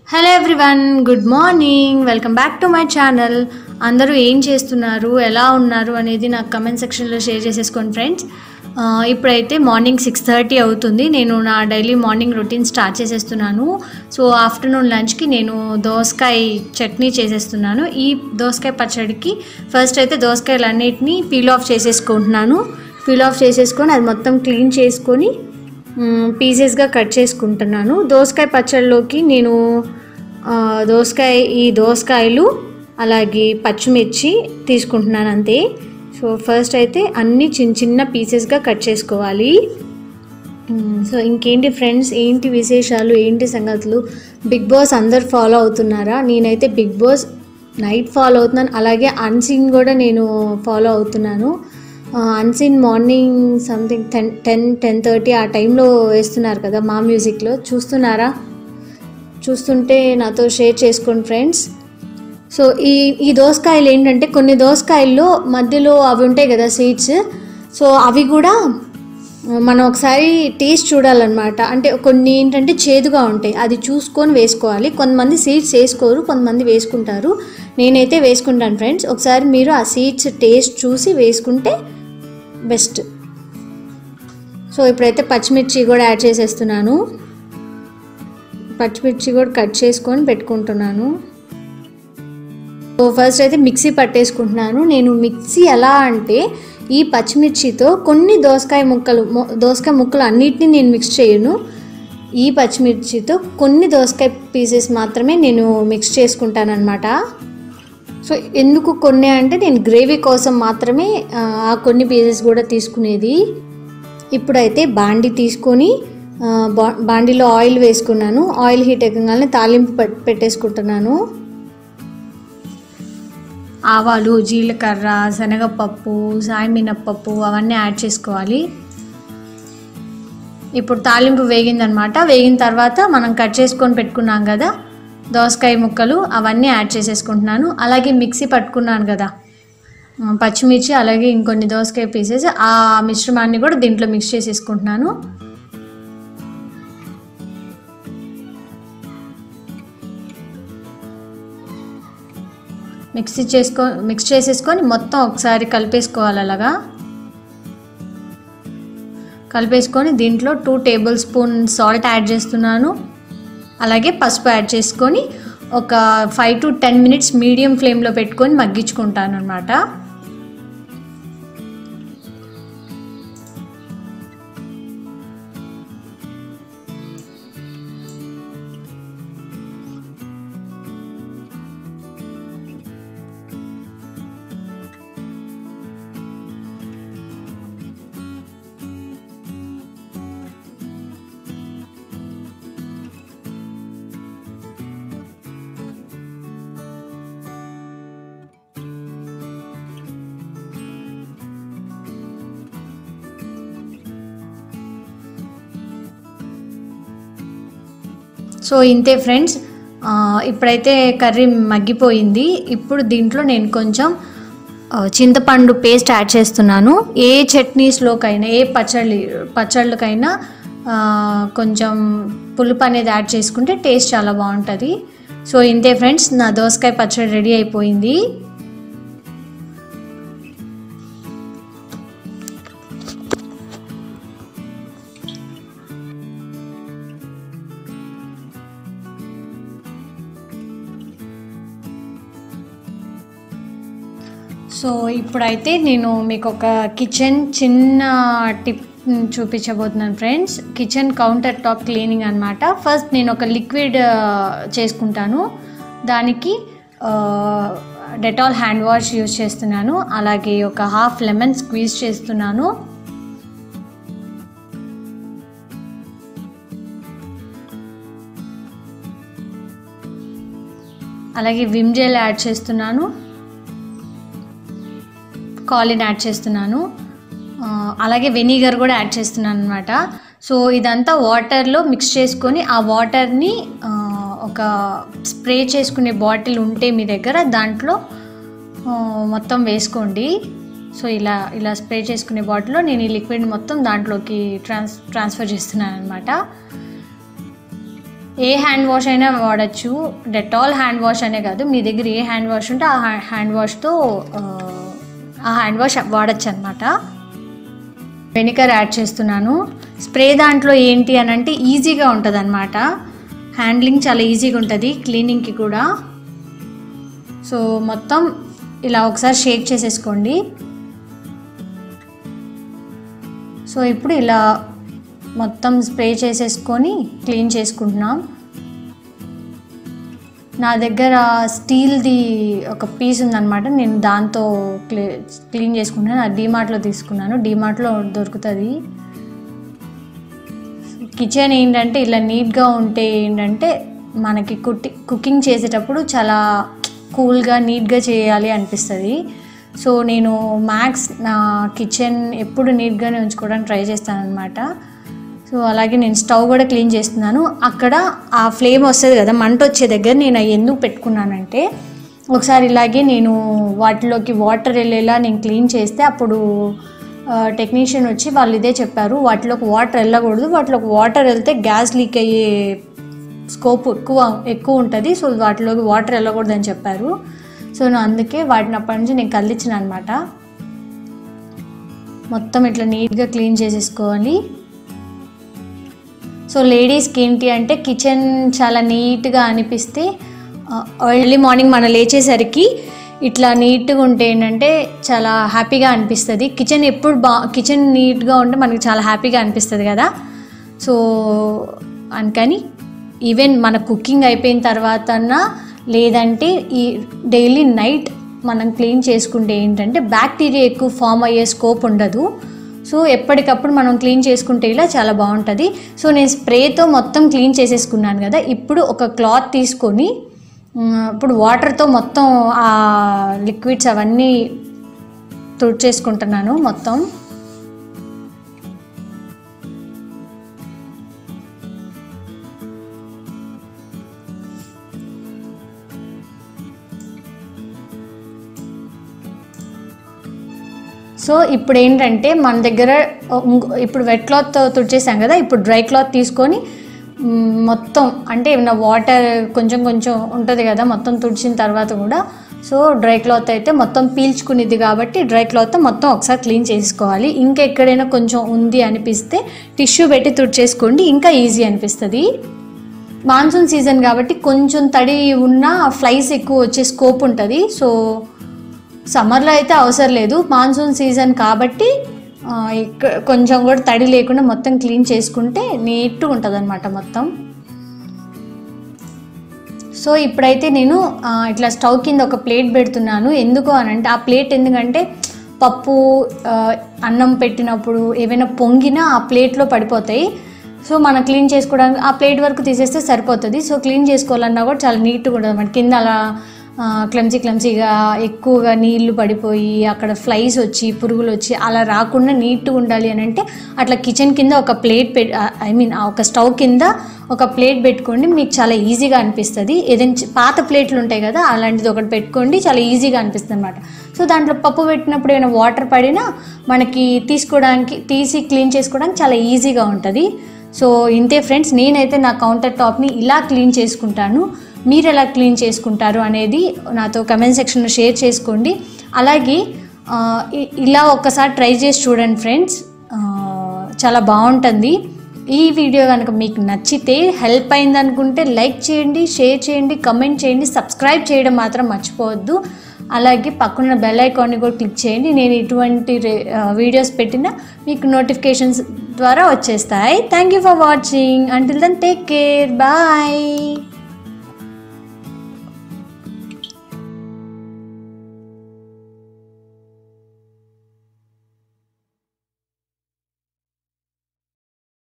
Hello everyone good morning welcome back to my channel అందరూ ఏం చేస్తున్నారు ఎలా ఉన్నారు అనేది నాకు కమెంట్ సెక్షన్లో షేర్ చేసేసుకోండి ఫ్రెండ్స్ ఆ, ఇప్పుడైతే మార్నింగ్ సిక్స్ థర్టీ అవుతుంది నేను నా డైలీ మార్నింగ్ రొటీన్ స్టార్ట్ చేసేస్తున్నాను సో ఆఫ్టర్నూన్ లంచ్కి నేను దోసకాయ చట్నీ చేసేస్తున్నాను ఈ దోసకాయ పచ్చడికి ఫస్ట్ అయితే దోసకాయలు అన్నిటినీ పీల్ ఆఫ్ చేసేసుకుంటున్నాను పీల్ ఆఫ్ చేసేసుకొని అది మొత్తం క్లీన్ చేసుకొని పీసెస్గా కట్ చేసుకుంటున్నాను దోసకాయ పచ్చడిలోకి నేను ఆ, దోసకాయ ఈ దోసకాయలు అలాగే పచ్చిమిర్చి తీసుకుంటున్నాను అంతే సో ఫస్ట్ అయితే అన్ని చిన్న చిన్న పీసెస్గా కట్ చేసుకోవాలి మ్మ్. సో ఇంకేంటి ఫ్రెండ్స్ ఏంటి విశేషాలు ఏంటి సంగతులు బిగ్ బాస్ అందరు ఫాలో అవుతున్నారా నేనైతే బిగ్ బాస్ నైట్ ఫాలో అవుతున్నాను అలాగే అన్సీన్ కూడా నేను ఫాలో అవుతున్నాను అన్సీన్ morning something ten ten ten thirty ఆ టైంలో వేస్తున్నారు కదా మా మ్యూజిక్లో చూస్తున్నారా చూస్తుంటే నాతో షేర్ చేసుకోండి ఫ్రెండ్స్ సో ఈ ఈ దోసకాయలు ఏంటంటే కొన్ని దోసకాయల్లో మధ్యలో అవి ఉంటాయి కదా సీడ్స్ సో అవి కూడా మనం ఒకసారి టేస్ట్ చూడాలన్నమాట అంటే కొన్ని ఏంటంటే చేదుగా ఉంటాయి అది చూసుకొని వేసుకోవాలి కొంతమంది సీడ్స్ వేసుకోరు కొంతమంది వేసుకుంటారు నేనైతే వేసుకుంటాను ఫ్రెండ్స్ ఒకసారి మీరు ఆ సీడ్స్ టేస్ట్ చూసి వేసుకుంటే బెస్ట్ సో ఇప్పుడైతే పచ్చిమిర్చి కూడా యాడ్ చేసేస్తున్నాను పచ్చిమిర్చి కూడా కట్ చేసుకొని పెట్టుకుంటున్నాను సో ఫస్ట్ అయితే మిక్సీ పట్టేసుకుంటున్నాను నేను మిక్సీ ఎలా అంటే ఈ పచ్చిమిర్చితో కొన్ని దోసకాయ ముక్కలు మొ- దోసకాయ ముక్కలు అన్నిటిని నేను మిక్స్ చేయను ఈ పచ్చిమిర్చితో కొన్ని దోసకాయ పీసెస్ మాత్రమే నేను మిక్స్ చేసుకుంటాను అనమాట సో ఎందుకు కొన్ని అంటే నేను గ్రేవీ కోసం మాత్రమే ఆ, ఆ కొన్ని పీసెస్ కూడా తీసుకునేది ఇప్పుడైతే బాండి తీసుకొని ఆ, బా బాండీలో ఆయిల్ వేసుకున్నాను ఆయిల్ హీట్ ఎక్కగానే తాలింపు పెట్- పెట్టేసుకుంటున్నాను ఆవాలు జీలకర్ర శనగపప్పు సాయి మినప్పప్పు అవన్నీ యాడ్ చేసుకోవాలి ఇప్పుడు తాలింపు వేగిందనమాట వేగిన తర్వాత మనం కట్ చేసుకొని పెట్టుకున్నాం కదా దోసకాయ ముక్కలు అవన్నీ యాడ్ చేసేసుకుంటున్నాను అలాగే మిక్సీ పట్టుకున్నాను కదా ఆ, పచ్చిమిర్చి అలాగే ఇంకొన్ని దోసకాయ పీసెస్ ఆ మిశ్రమాన్ని కూడా దీంట్లో మిక్స్ చేసేసుకుంటున్నాను మిక్సీ చేసుకో మిక్స్ చేసేసుకొని మొత్తం ఒకసారి కలిపేసుకోవాలి అలాగా కలిపేసుకొని దీంట్లో two tablespoon salt add చేస్తున్నాను అలాగే పసుపు యాడ్ చేసుకొని ఒక five to ten minutes medium ఫ్లేమ్లో పెట్టుకొని మగ్గించుకుంటాను అనమాట సో ఇంతే ఫ్రెండ్స్ ఆ, ఇప్పుడైతే కర్రీ మగ్గిపోయింది ఇప్పుడు దీంట్లో నేను కొంచెం ఆ, చింతపండు పేస్ట్ యాడ్ చేస్తున్నాను ఏ చట్నీస్లోకైనా ఏ పచ్చడి పచ్చళ్ళకైనా ఆ, కొంచెం పులుపు అనేది యాడ్ చేసుకుంటే టేస్ట్ చాలా బాగుంటుంది సో ఇంతే ఫ్రెండ్స్ నా దోసకాయ పచ్చడి రెడీ అయిపోయింది సో ఇప్పుడైతే నేను మీకు ఒక కిచెన్ చిన్న టిప్ చూపించబోతున్నాను friends kitchen counter top cleaning అనమాట ఫస్ట్ నేను ఒక లిక్విడ్ చేసుకుంటాను దానికి డెటాల్ హ్యాండ్ వాష్ యూజ్ చేస్తున్నాను అలాగే ఒక హాఫ్ లెమన్ స్క్వీజ్ చేస్తున్నాను అలాగే విమ్ జెల్ యాడ్ చేస్తున్నాను కాలిన్ యాడ్ చేస్తున్నాను ఆ, అలాగే వెనిగర్ కూడా యాడ్ చేస్తున్నాను అనమాట సో ఇదంతా వాటర్లో మిక్స్ చేసుకొని ఆ వాటర్ని ఆ, ఒక స్ప్రే చేసుకునే బాటిల్ ఉంటే మీ దగ్గర దాంట్లో ఆ, మొత్తం వేసుకోండి సో ఇలా ఇలా స్ప్రే చేసుకునే బాటిల్లో నేను ఈ లిక్విడ్ మొత్తం దాంట్లోకి ట్రాన్స్ ట్రాన్స్ఫర్ చేస్తున్నాను అనమాట ఏ హ్యాండ్ వాష్ అయినా వాడచ్చు డెటాల్ హ్యాండ్ వాష్ అనే కాదు మీ దగ్గర ఏ హ్యాండ్ వాష్ ఉంటే ఆ హ్యాండ్ వాష్తో ఆ హ్యాండ్ వాష్ వాడచ్చు అనమాట వెనిగర్ యాడ్ చేస్తున్నాను స్ప్రే దాంట్లో ఏంటి అని అంటే ఈజీగా ఉంటుంది అనమాట హ్యాండ్లింగ్ చాలా ఈజీగా ఉంటుంది క్లీనింగ్కి కూడా సో మొత్తం ఇలా ఒకసారి షేక్ చేసేసుకోండి సో ఇప్పుడు ఇలా మొత్తం స్ప్రే చేసేసుకొని క్లీన్ చేసుకుంటున్నాం నా దగ్గర స్టీల్ది ఒక పీస్ ఉందన్నమాట నేను దాంతో క్లీ క్లీన్ చేసుకున్నాను అది డీమార్ట్లో తీసుకున్నాను డీమార్ట్లో దొరుకుతుంది కిచెన్ ఏంటంటే ఇలా నీట్గా ఉంటే ఏంటంటే మనకి కుట్టి కుకింగ్ చేసేటప్పుడు చాలా కూల్గా నీట్గా చేయాలి అనిపిస్తుంది సో నేను మ్యాక్స్ నా కిచెన్ ఎప్పుడు నీట్గానే ఉంచుకోవడానికి ట్రై చేస్తాను అనమాట సో అలాగే నేను స్టవ్ కూడా క్లీన్ చేస్తున్నాను అక్కడ ఆ ఫ్లేమ్ వస్తుంది కదా మంట వచ్చే దగ్గర నేను అవి ఎందుకు పెట్టుకున్నానంటే ఒకసారి ఇలాగే నేను వాటిలోకి వాటర్ వెళ్ళేలా నేను క్లీన్ చేస్తే అప్పుడు టెక్నీషియన్ వచ్చి వాళ్ళు ఇదే చెప్పారు వాటిలోకి వాటర్ వెళ్ళకూడదు వాటిలోకి వాటర్ వెళ్తే గ్యాస్ లీక్ అయ్యే స్కోప్ ఎక్కువ ఎక్కువ ఉంటుంది సో వాటిలోకి వాటర్ వెళ్ళకూడదు అని చెప్పారు సో నేను అందుకే వాటిని అప్పటి నుంచి నేను కదిలించిన అనమాట మొత్తం ఇట్లా నీట్గా క్లీన్ చేసేసుకోవాలి సో లేడీస్కి ఏంటి అంటే కిచెన్ చాలా నీట్గా అనిపిస్తే ఎర్లీ మార్నింగ్ మనం లేచేసరికి ఇట్లా నీట్గా ఉంటే ఏంటంటే చాలా హ్యాపీగా అనిపిస్తుంది కిచెన్ ఎప్పుడు బా కిచెన్ నీట్గా ఉంటే మనకి చాలా హ్యాపీగా అనిపిస్తుంది కదా సో అందుకని ఈవెన్ మన కుకింగ్ అయిపోయిన తర్వాత లేదంటే ఈ డైలీ నైట్ మనం క్లీన్ చేసుకుంటే ఏంటంటే బ్యాక్టీరియా ఎక్కువ ఫామ్ అయ్యే స్కోప్ ఉండదు సో ఎప్పటికప్పుడు మనం క్లీన్ చేసుకుంటే ఇలా చాలా బాగుంటుంది సో నేను స్ప్రేతో మొత్తం క్లీన్ చేసేసుకున్నాను కదా ఇప్పుడు ఒక క్లాత్ తీసుకొని మ్, ఇప్పుడు వాటర్తో మొత్తం ఆ లిక్విడ్స్ అవన్నీ తుడిచేసుకుంటున్నాను మొత్తం సో ఇప్పుడు ఏంటంటే మన దగ్గర ఇంకో- ఇప్పుడు వెట్ క్లాత్ తుడిచేసాం కదా ఇప్పుడు డ్రై క్లాత్ తీసుకొని మ్, మొత్తం అంటే ఏమైనా వాటర్ కొంచెం కొంచెం ఉంటుంది కదా మొత్తం తుడిచిన తర్వాత కూడా సో డ్రై క్లాత్ అయితే మొత్తం పీల్చుకునేది కాబట్టి డ్రై క్లాత్ మొత్తం ఒకసారి క్లీన్ చేసుకోవాలి ఇంకా ఎక్కడైనా కొంచెం ఉంది అనిపిస్తే టిష్యూ పెట్టి తుడిచేసుకోండి ఇంకా ఈజీ అనిపిస్తుంది మాన్సూన్ సీజన్ కాబట్టి కొంచెం తడి ఉన్న ఫ్లైస్ ఎక్కువ వచ్చే స్కోప్ ఉంటుంది సో సమ్మర్లో అయితే అవసరం లేదు మాన్సూన్ సీజన్ కాబట్టి ఆ, ఇక్క కొంచెం కూడా తడి లేకుండా మొత్తం క్లీన్ చేసుకుంటే నీట్గా ఉంటుంది అనమాట మొత్తం సో ఇప్పుడైతే నేను ఆ, ఇట్లా స్టవ్ కింద ఒక ప్లేట్ పెడుతున్నాను ఎందుకు అని అంటే ఆ ప్లేట్ ఎందుకంటే పప్పు ఆ, అన్నం పెట్టినప్పుడు ఏవైనా పొంగినా ఆ ప్లేట్లో పడిపోతాయి సో మనం క్లీన్ చేసుకోవడానికి ఆ ప్లేట్ వరకు తీసేస్తే సరిపోతుంది సో క్లీన్ చేసుకోవాలన్నా కూడా చాలా నీట్గా ఉంటుంది అన్నమాట కింద అలా క్లమ్సీ క్లమ్సీగా ఎక్కువగా నీళ్లు పడిపోయి అక్కడ ఫ్లైస్ వచ్చి పురుగులు వచ్చి అలా రాకుండా నీట్గా ఉండాలి అని అంటే అట్లా కిచెన్ కింద ఒక ప్లేట్ పె ఐ మీన్ ఒక స్టవ్ కింద ఒక ప్లేట్ పెట్టుకోండి మీకు చాలా ఈజీగా అనిపిస్తుంది ఏదైనా చి- పాత ప్లేట్లు ఉంటాయి కదా అలాంటిది ఒకటి పెట్టుకోండి చాలా ఈజీగా అనిపిస్తుంది అనమాట సో దాంట్లో పప్పు పెట్టినప్పుడు ఏమైనా వాటర్ పడినా మనకి తీసుకోవడానికి తీసి క్లీన్ చేసుకోవడానికి చాలా ఈజీగా ఉంటుంది సో ఇంతే ఫ్రెండ్స్ నేనైతే నా కౌంటర్ టాప్ని ఇలా క్లీన్ చేసుకుంటాను మీరు ఎలా క్లీన్ చేసుకుంటారు అనేది నాతో కమెంట్ సెక్షన్లో షేర్ చేసుకోండి అలాగే ఆ, ఇ- ఇలా ఒక్కసారి ట్రై చేసి చూడండి ఫ్రెండ్స్ ఆ, చాలా బాగుంటుంది ఈ వీడియో కనుక మీకు నచ్చితే హెల్ప్ అయింది అనుకుంటే లైక్ చేయండి షేర్ చేయండి కమెంట్ చేయండి సబ్స్క్రైబ్ చేయడం మాత్రం మర్చిపోవద్దు అలాగే పక్కన బెల్ ఐకాన్ని కూడా క్లిక్ చేయండి నేను ఇటువంటి రే- ఆ, వీడియోస్ పెట్టినా మీకు నోటిఫికేషన్స్ ద్వారా వచ్చేస్తాయి thank you for watching until then take care bye